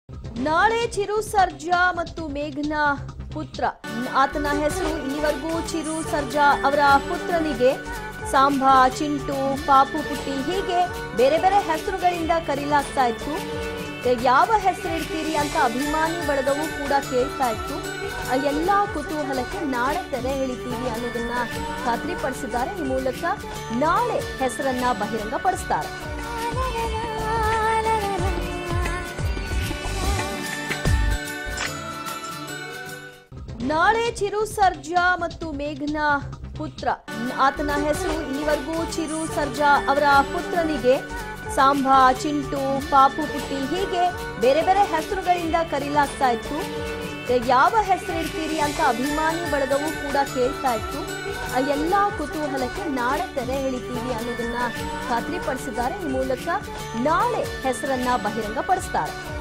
ನಾಳೆ ಚಿರು ಸರ್ಜಾ ಮತ್ತು ಮೇಘನಾ ಪುತ್ರ ಆತನ ಹೆಸರು ಈವರೆಗೂ ಚಿರು ಸರ್ಜಾ ಅವರ ಪುತ್ರನಿಗೆ ಸಾಂಬಾ ಚಿಂಟು ಪಾಪು ಪುಟ್ಟಿ ಹೀಗೆ ಬೇರೆ ಬೇರೆ ಹೆಸರುಗಳಿಂದ ಕರೀಲಾಗ್ತಾ ಇತ್ತು ಯಾವ ಹೆಸರಿಡ್ತೀರಿ ಅಂತ ಅಭಿಮಾನಿ ಬಳಗವು ಕೂಡ ಕೇಳ್ತಾ ಇತ್ತು ಆ ಎಲ್ಲಾ ಕುತೂಹಲಕ್ಕೆ ನಾಳೆ ತೆರೆ ಎಳಿತೀವಿ ಅನ್ನೋದನ್ನ ಖಾತ್ರಿಪಡಿಸಿದ್ದಾರೆ ಈ ಮೂಲಕ ನಾಳೆ ಹೆಸರನ್ನ ಬಹಿರಂಗ ಪಡಿಸ್ತಾರೆ ನಾಳೆ ಚಿರು ಸರ್ಜಾ ಮತ್ತು ಮೇಘನಾ ಪುತ್ರ ಆತನ ಹೆಸರು ಈವರೆಗೂ ಚಿರು ಸರ್ಜಾ ಅವರ ಪುತ್ರನಿಗೆ ಸಾಂಬಾ ಚಿಂಟು ಪಾಪು ಪುಟ್ಟಿ ಹೀಗೆ ಬೇರೆ ಬೇರೆ ಹೆಸರುಗಳಿಂದ ಕರೀಲಾಗ್ತಾ ಇತ್ತು ಯಾವ ಹೆಸರಿಡ್ತೀರಿ ಅಂತ ಅಭಿಮಾನಿ ಬಳಗವು ಕೂಡ ಕೇಳ್ತಾ ಇತ್ತು ಆ ಎಲ್ಲಾ ಕುತೂಹಲಕ್ಕೆ ನಾಳೆ ತೆರೆ ಎಳಿತೀವಿ ಅನ್ನೋದನ್ನ ಖಾತ್ರಿಪಡಿಸಿದ್ದಾರೆ ಈ ಮೂಲಕ ನಾಳೆ ಹೆಸರನ್ನ ಬಹಿರಂಗ ಪಡಿಸ್ತಾರೆ